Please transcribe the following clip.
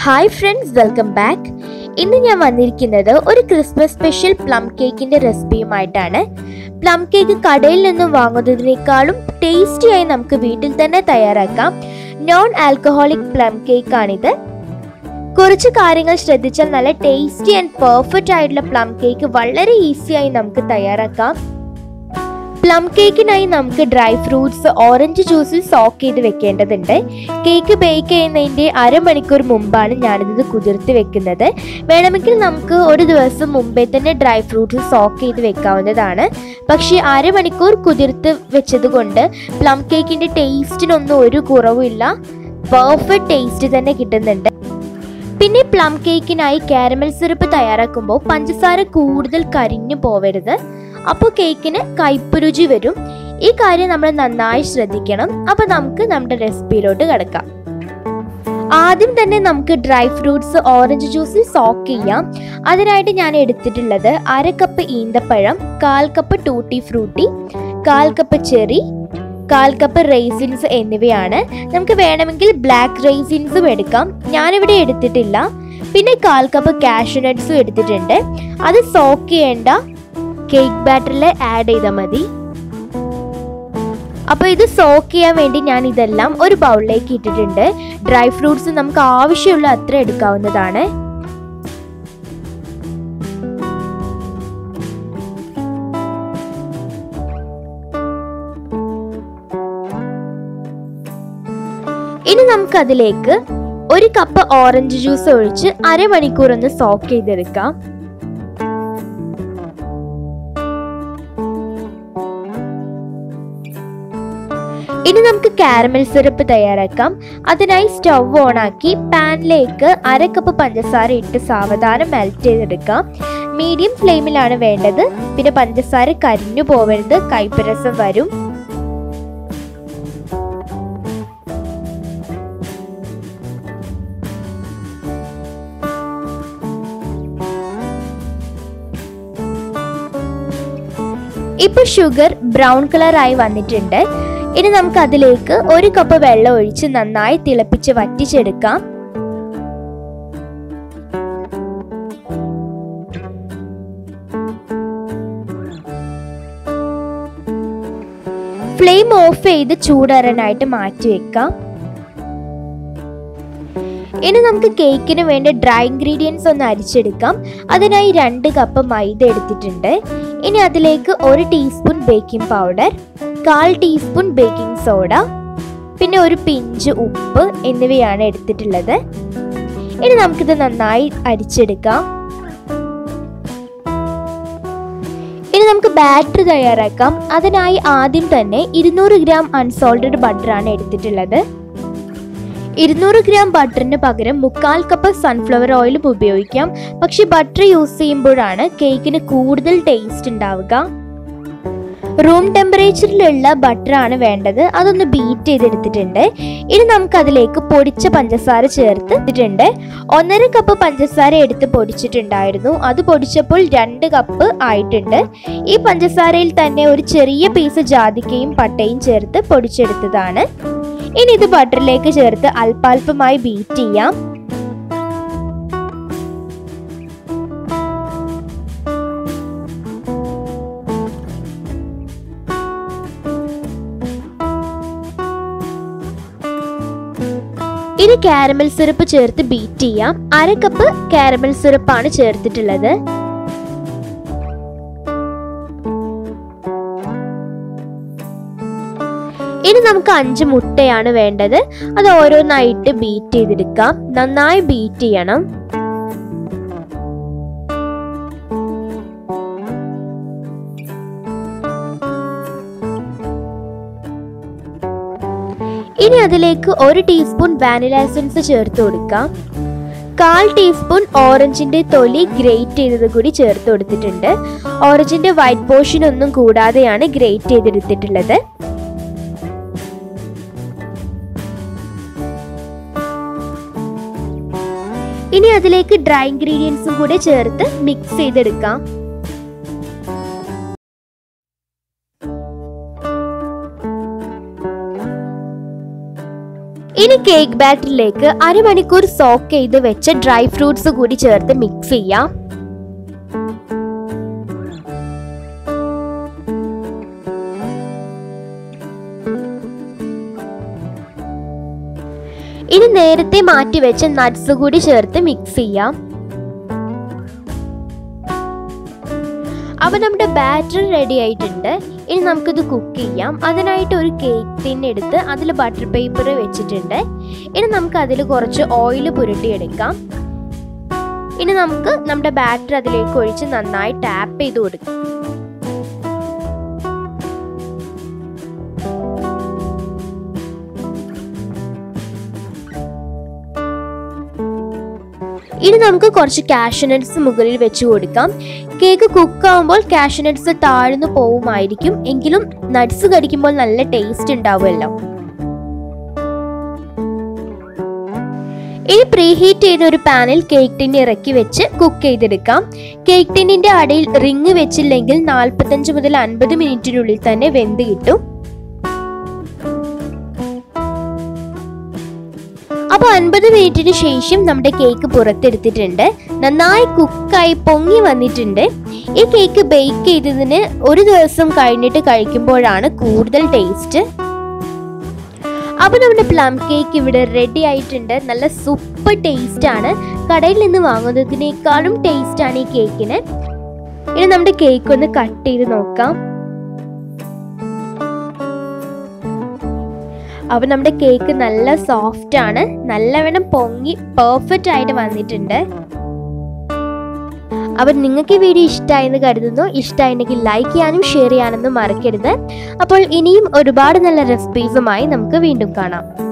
hi friends welcome back ഇന്ന് ഞാൻ വന്നിരിക്കുന്നത് ഒരു ക്രിസ്മസ് സ്പെഷ്യൽ പ്ലം കേക്കിന്റെ റെസിപ്പിയുമായിട്ടാണ് പ്ലം കേക്ക് കടയിൽ നിന്നും വാങ്ങുന്നതിനേക്കാളും ടേസ്റ്റിയായി നമുക്ക് വീട്ടിൽ തന്നെ തയ്യാറാക്കാം നോൺ ആൽക്കഹോളിക് പ്ലം കേക്ക് ആണിത് കുറച്ച് കാര്യങ്ങൾ ശ്രദ്ധിച്ചാൽ നല്ല ടേസ്റ്റി ആൻഡ് പെർഫെക്റ്റ് ആയിട്ടുള്ള പ്ലം കേക്ക് വളരെ ഈസിയായി നമുക്ക് തയ്യാറാക്കാം പ്ലം കേക്കിനായി നമുക്ക് ഡ്രൈ ഫ്രൂട്ട്സ് ഓറഞ്ച് ജ്യൂസിൽ സോക്ക് ചെയ്ത് വെക്കേണ്ടതുണ്ട് കേക്ക് ബേക്ക് ചെയ്യുന്നതിൻ്റെ അരമണിക്കൂർ മുമ്പാണ് ഞാനിത് കുതിർത്ത് വെക്കുന്നത് വേണമെങ്കിൽ നമുക്ക് ഒരു ദിവസം മുമ്പേ തന്നെ ഡ്രൈ ഫ്രൂട്ട്സ് സോക്ക് ചെയ്ത് വെക്കാവുന്നതാണ് പക്ഷേ അരമണിക്കൂർ കുതിർത്ത് വെച്ചത് കൊണ്ട് പ്ലം കേക്കിൻ്റെ ടേസ്റ്റിനൊന്നും ഒരു കുറവുമില്ല പെർഫെക്റ്റ് ടേസ്റ്റ് തന്നെ കിട്ടുന്നുണ്ട് പിന്നെ പ്ലം കേക്കിനായി കാരമൽ സിറപ്പ് തയ്യാറാക്കുമ്പോൾ പഞ്ചസാര കൂടുതൽ കരിഞ്ഞു പോവരുത് അപ്പോൾ കേക്കിന് കയ്പ് രുചി വരും ഈ കാര്യം നമ്മൾ നന്നായി ശ്രദ്ധിക്കണം അപ്പോൾ നമുക്ക് നമ്മുടെ റെസിപ്പിയിലോട്ട് കിടക്കാം ആദ്യം തന്നെ നമുക്ക് ഡ്രൈ ഫ്രൂട്ട്സ് ഓറഞ്ച് ജ്യൂസിൽ സോക്ക് ചെയ്യാം അതിനായിട്ട് ഞാൻ എടുത്തിട്ടുള്ളത് അര കപ്പ് ഈന്തപ്പഴം കാൽ കപ്പ് ടൂട്ടി ഫ്രൂട്ടി കാൽ കപ്പ് ചെറി കാൽ കപ്പ് റേസിൻസ് എന്നിവയാണ് നമുക്ക് വേണമെങ്കിൽ ബ്ലാക്ക് റേസിൻസും എടുക്കാം ഞാനിവിടെ എടുത്തിട്ടില്ല പിന്നെ കാൽ കപ്പ് കാഷ്യൂ നട്ട്സും എടുത്തിട്ടുണ്ട് അത് സോക്ക് ചെയ്യേണ്ട കേക്ക് ബാറ്ററിൽ ആഡ് ചെയ്താൽ മതി അപ്പോൾ ഇത് സോക്ക് ചെയ്യാൻ വേണ്ടി ഞാൻ ഇതെല്ലാം ഒരു ബൗളിലേക്ക് ഇട്ടിട്ടുണ്ട് ഡ്രൈ ഫ്രൂട്ട്സ് നമുക്ക് ആവശ്യമുള്ള അത്ര എടുക്കാവുന്നതാണ് ഇനി നമുക്ക് അതിലേക്ക് ഒരു കപ്പ് ഓറഞ്ച് ജ്യൂസ് ഒഴിച്ച് അരമണിക്കൂർ ഒന്ന് സോക്ക് ചെയ്തെടുക്കാം ഇനി നമുക്ക് കാരമൽ സിറപ്പ് തയ്യാറാക്കാം അതിനായി സ്റ്റവ് ഓൺ ആക്കി പാനിലേക്ക് അര കപ്പ് പഞ്ചസാര ഇട്ട് സാവധാനം മെൽറ്റ് ചെയ്തെടുക്കാം മീഡിയം ഫ്ലെയിമിലാണ് വേണ്ടത് പിന്നെ പഞ്ചസാര കരിഞ്ഞു പോവരുത് കൈപ്പരസം വരും ഇപ്പൊ ഷുഗർ ബ്രൗൺ കളറായി വന്നിട്ടുണ്ട് ഇനി നമുക്ക് അതിലേക്ക് ഒരു കപ്പ് വെള്ളം ഒഴിച്ച് നന്നായി തിളപ്പിച്ച് വറ്റിച്ചെടുക്കാം ഫ്ലെയിം ഓഫ് ചെയ്ത് ചൂടാറാനായിട്ട് മാറ്റി വെക്കാം ഇനി നമുക്ക് കേക്കിന് വേണ്ടി ഡ്രൈ ഇൻഗ്രീഡിയൻസ് ഒന്ന് അരിച്ചെടുക്കാം അതിനായി രണ്ട് കപ്പ് മൈദ എടുത്തിട്ടുണ്ട് ഇനി അതിലേക്ക് ഒരു ടീസ്പൂൺ ബേക്കിംഗ് പൗഡർ കാൽ ടീസ്പൂൺ ബേക്കിംഗ് സോഡ പിന്നെ ഒരു പിഞ്ച് ഉപ്പ് എന്നിവയാണ് എടുത്തിട്ടുള്ളത് ഇനി നമുക്കിത് നന്നായി അരിച്ചെടുക്കാം ഇനി നമുക്ക് ബാറ്റർ തയ്യാറാക്കാം അതിനായി ആദ്യം തന്നെ ഇരുന്നൂറ് ഗ്രാം അൺസോൾട്ടഡ് ബട്ടറാണ് എടുത്തിട്ടുള്ളത് ഇരുന്നൂറ് ഗ്രാം ബട്ടറിന് പകരം മുക്കാൽ കപ്പ് സൺഫ്ലവർ ഓയിലും ഉപയോഗിക്കാം പക്ഷെ ബട്ടർ യൂസ് ചെയ്യുമ്പോഴാണ് കേക്കിന് കൂടുതൽ ടേസ്റ്റ് ഉണ്ടാവുക റൂം ടെമ്പറേച്ചറിലുള്ള ബട്ടറാണ് വേണ്ടത് അതൊന്ന് ബീറ്റ് ചെയ്തെടുത്തിട്ടുണ്ട് ഇനി നമുക്ക് അതിലേക്ക് പൊടിച്ച പഞ്ചസാര ചേർത്തിട്ടുണ്ട് ഒന്നര കപ്പ് പഞ്ചസാര എടുത്ത് പൊടിച്ചിട്ടുണ്ടായിരുന്നു അത് പൊടിച്ചപ്പോൾ രണ്ട് കപ്പ് ആയിട്ടുണ്ട് ഈ പഞ്ചസാരയിൽ തന്നെ ഒരു ചെറിയ പീസ് ജാതിക്കയും പട്ടയും ചേർത്ത് പൊടിച്ചെടുത്തതാണ് ഇനി ഇത് ബട്ടറിലേക്ക് ചേർത്ത് അല്പാൽപമായി ബീറ്റ് ചെയ്യാം ഇനി കാരമൽ സിറപ്പ് ചേർത്ത് ബീറ്റ് ചെയ്യാം അര കപ്പ് കാരമൽ സിറപ്പാണ് ചേർത്തിട്ടുള്ളത് ഇനി നമുക്ക് അഞ്ച് മുട്ടയാണ് വേണ്ടത് അത് ഓരോന്നായിട്ട് ബീറ്റ് ചെയ്തെടുക്കാം നന്നായി ബീറ്റ് ചെയ്യണം ഇനി അതിലേക്ക് ഒരു ടീസ്പൂൺ വാനില എസൻസ് ചേർത്ത് കൊടുക്കാം കാൽ ടീസ്പൂൺ ഓറഞ്ചിന്റെ തൊലി ഗ്രേറ്റ് ചെയ്തത് കൂടി ചേർത്ത് കൊടുത്തിട്ടുണ്ട് ഓറഞ്ചിന്റെ വൈറ്റ് പോർഷൻ ഒന്നും കൂടാതെയാണ് ഗ്രേറ്റ് ചെയ്തെടുത്തിട്ടുള്ളത് ഇനി അതിലേക്ക് ഡ്രൈ ഇൻഗ്രീഡിയൻസും കൂടെ ചേർത്ത് മിക്സ് ചെയ്തെടുക്കാം ഇനി കേക്ക് ബാറ്ററിലേക്ക് അരമണിക്കൂർ സോക്ക് ചെയ്ത് വെച്ച ഡ്രൈ ഫ്രൂട്ട്സ് കൂടി ചേർത്ത് മിക്സ് ചെയ്യാം ഇനി നേരത്തെ മാറ്റി വെച്ച നട്ട്സ് കൂടി ചേർത്ത് മിക്സ് ചെയ്യാം അപ്പൊ നമ്മുടെ ബാറ്റർ റെഡി ആയിട്ടുണ്ട് ഇനി നമുക്കിത് കുക്ക് ചെയ്യാം അതിനായിട്ട് ഒരു കേക്ക് ടിൻ എടുത്ത് അതിൽ ബട്ടർ പേപ്പർ വെച്ചിട്ടുണ്ട് ഇനി നമുക്ക് അതിൽ കുറച്ച് ഓയിൽ പുരട്ടിയെടുക്കാം ഇനി നമുക്ക് നമ്മുടെ ബാറ്റർ അതിലേക്ക് ഒഴിച്ച് നന്നായി ടാപ്പ് ചെയ്ത് കൊടുക്കാം ഇനി നമുക്ക് കുറച്ച് കാഷ്യനട്ട്സ് മുകളിൽ വെച്ച് കൊടുക്കാം കേക്ക് കുക്ക് ആകുമ്പോൾ കാഷ്യനട്ട്സ് താഴ്ന്നു പോവുമായിരിക്കും എങ്കിലും നട്ട്സ് കടിക്കുമ്പോൾ നല്ല ടേസ്റ്റ് ഉണ്ടാവുമല്ലോ ഇനി പ്രീഹീറ്റ് ചെയ്ത ഒരു പാനിൽ കേക്ക് ടിൻ ഇറക്കി വെച്ച് കുക്ക് ചെയ്തെടുക്കാം കേക്ക് ടിന്നിന്റെ അടിയിൽ റിങ് വെച്ചില്ലെങ്കിൽ നാൽപ്പത്തഞ്ച് മുതൽ അൻപത് മിനിറ്റിനുള്ളിൽ തന്നെ വെന്ത് കിട്ടും അപ്പോൾ അൻപത് മിനിറ്റിന് ശേഷം നമ്മുടെ കേക്ക് പുറത്തെടുത്തിട്ടുണ്ട് നന്നായി കുക്കായി പൊങ്ങി വന്നിട്ടുണ്ട് ഈ കേക്ക് ബേക്ക് ചെയ്തതിന് ഒരു ദിവസം കഴിഞ്ഞിട്ട് കഴിക്കുമ്പോഴാണ് കൂടുതൽ ടേസ്റ്റ് അപ്പോൾ നമ്മുടെ പ്ലം കേക്ക് ഇവിടെ റെഡി ആയിട്ടുണ്ട് നല്ല സൂപ്പർ ടേസ്റ്റ് ആണ് കടയിൽ നിന്ന് വാങ്ങുന്നതിനേക്കാളും ടേസ്റ്റ് ആണ് ഈ കേക്കിന് ഇനി നമ്മുടെ കേക്ക് ഒന്ന് കട്ട് ചെയ്ത് നോക്കാം അപ്പോൾ നമ്മുടെ കേക്ക് നല്ല സോഫ്റ്റ് ആണ് നല്ലവണ്ണം പൊങ്ങി പെർഫെക്റ്റ് ആയിട്ട് വന്നിട്ടുണ്ട് അപ്പം നിങ്ങൾക്ക് ഈ വീഡിയോ ഇഷ്ടമായെന്ന് കരുതുന്നു ഇഷ്ടമായിട്ടുണ്ടെങ്കിൽ ലൈക്ക് ചെയ്യാനും ഷെയർ ചെയ്യാനൊന്നും മറക്കരുത് അപ്പോൾ ഇനിയും ഒരുപാട് നല്ല റെസിപ്പീസുമായി നമുക്ക് വീണ്ടും കാണാം